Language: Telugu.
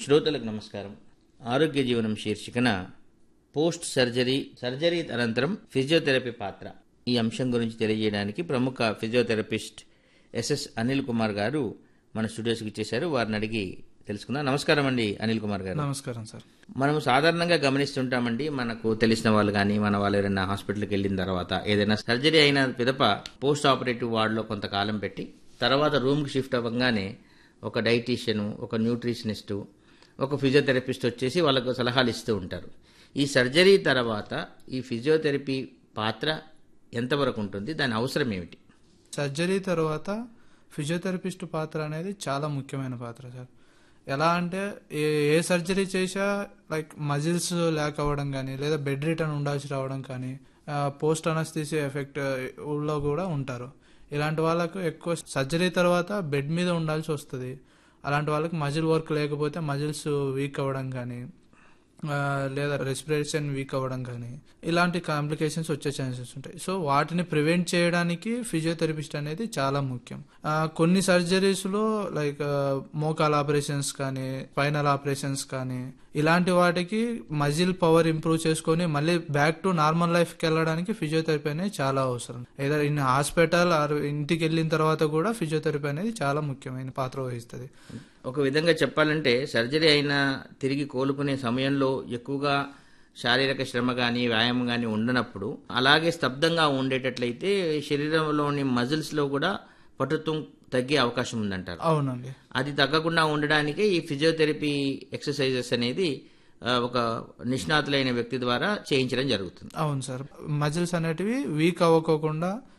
శ్రోతలకు నమస్కారం ఆరోగ్య జీవనం శీర్షికన పోస్ట్ సర్జరీ సర్జరీ అనంతరం ఫిజియోథెరపీ పాత్ర ఈ అంశం గురించి తెలియజేయడానికి ప్రముఖ ఫిజియోథెరపిస్ట్ ఎస్ఎస్ అనిల్ కుమార్ గారు మన స్టూడియోస్కి ఇచ్చేశారు వారిని అడిగి తెలుసుకుందాం నమస్కారం అండి అనిల్ కుమార్ గారు నమస్కారం సార్ మనం సాధారణంగా గమనిస్తుంటామండి మనకు తెలిసిన వాళ్ళు కానీ మన వాళ్ళు ఎవరైనా హాస్పిటల్కి వెళ్ళిన తర్వాత ఏదైనా సర్జరీ అయిన పిదప పోస్ట్ ఆపరేటివ్ వార్డులో కొంతకాలం పెట్టి తర్వాత రూమ్కి షిఫ్ట్ అవ్వగానే ఒక డైటీషియను ఒక న్యూట్రిషనిస్టు ఒక ఫిజియోథెరపిస్ట్ వచ్చేసి వాళ్ళకు సలహాలు ఇస్తూ ఉంటారు ఈ సర్జరీ తర్వాత ఈ ఫిజియోథెరపీ పాత్ర ఎంతవరకు ఉంటుంది దాని అవసరం ఏమిటి సర్జరీ తర్వాత ఫిజియోథెరపిస్ట్ పాత్ర అనేది చాలా ముఖ్యమైన పాత్ర సార్ ఎలా అంటే ఏ ఏ సర్జరీ చేసా లైక్ మజిల్స్ ల్యాక్ అవ్వడం కానీ లేదా బెడ్ రిటర్న్ ఉండాల్సి రావడం కానీ పోస్ట్ అనస్థిసి ఎఫెక్ట్ లో కూడా ఉంటారు ఇలాంటి వాళ్ళకు ఎక్కువ సర్జరీ తర్వాత బెడ్ మీద ఉండాల్సి వస్తుంది అలాంటి వాళ్ళకి మజిల్ వర్క్ లేకపోతే మజిల్స్ వీక్ అవ్వడం కానీ ఆ, లేదా రెస్పిరేషన్ వీక్ అవ్వడం కానీ ఇలాంటి కాంప్లికేషన్స్ వచ్చే ఛాన్సెస్ ఉంటాయి సో వాటిని ప్రివెంట్ చేయడానికి ఫిజియోథెరపిస్ట్ అనేది చాలా ముఖ్యం ఆ, కొన్ని సర్జరీస్ లో లైక్ మోకాల్ ఆపరేషన్స్ కానీ స్పైనల్ ఆపరేషన్స్ కానీ ఇలాంటి వాటికి మజిల్ పవర్ ఇంప్రూవ్ చేసుకొని మళ్ళీ బ్యాక్ టు నార్మల్ లైఫ్ కి వెళ్ళడానికి ఫిజియోథెరపీ అనేది చాలా అవసరం ఏదో ఇన్ హాస్పిటల్ ఆర్ ఇంటికి వెళ్ళిన తర్వాత కూడా ఫిజియోథెరపీ అనేది చాలా ముఖ్యమైన పాత్ర వహిస్తుంది ఒక విధంగా చెప్పాలంటే సర్జరీ అయిన తిరిగి కోలుకునే సమయంలో ఎక్కువగా శారీరక శ్రమ కానీ వ్యాయామం కానీ ఉండనప్పుడు అలాగే స్తబ్దంగా ఉండేటట్లయితే శరీరంలోని మజిల్స్లో కూడా పటుత్వం తగ్గే అవకాశం ఉందంటారు అవునండి అది తగ్గకుండా ఉండడానికే ఈ ఫిజియోథెరపీ ఎక్సర్సైజెస్ అనేది ఆ, ఒక నిష్ణాతులైన వ్యక్తి ద్వారా చేయించడం జరుగుతుంది అవును సార్ మజిల్స్ అనేటివి వీక్ అవ్వకోకుండా